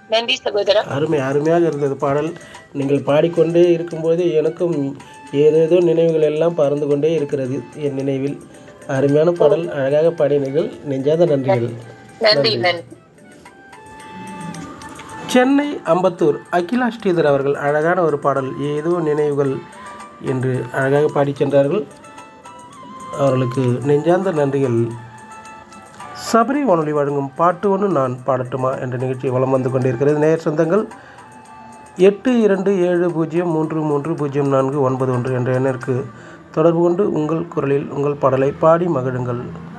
நன்றி சகோதரா அருமை அருமையாக இருந்தது பாடல் நீங்கள் பாடிக்கொண்டே இருக்கும்போது எனக்கும் ஏதேதோ நினைவுகள் எல்லாம் பறந்து கொண்டே இருக்கிறது என் நினைவில் அருமையான பாடல் அழகாக பாடினீர்கள் நெஞ்சாத நன்றிகள் நன்றி நன்றி சென்னை அம்பத்தூர் அகிலா ஸ்ரீதர் அவர்கள் அழகான ஒரு பாடல் ஏதோ நினைவுகள் என்று அழகாக பாடிச் சென்றார்கள் அவர்களுக்கு நெஞ்சார்ந்த நன்றிகள் சபரி வானொலி வழங்கும் பாட்டு ஒன்று நான் பாடட்டுமா என்ற நிகழ்ச்சி வலம் வந்து கொண்டிருக்கிறது நேயர் சொந்தங்கள் எட்டு இரண்டு ஏழு பூஜ்ஜியம் மூன்று மூன்று பூஜ்ஜியம் நான்கு ஒன்பது ஒன்று என்ற எண்ணிற்கு தொடர்பு கொண்டு உங்கள் குரலில் உங்கள் பாடலை பாடி மகிழுங்கள்